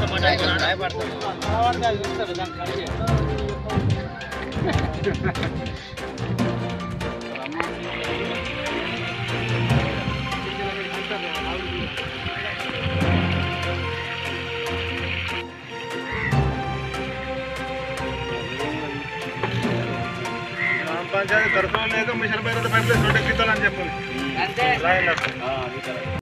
గ్రామ పంచాయతీ తరఫున లేక మిషన్ పేరు పైపు ఎక్కిస్తానని చెప్పండి అంతే రాయండి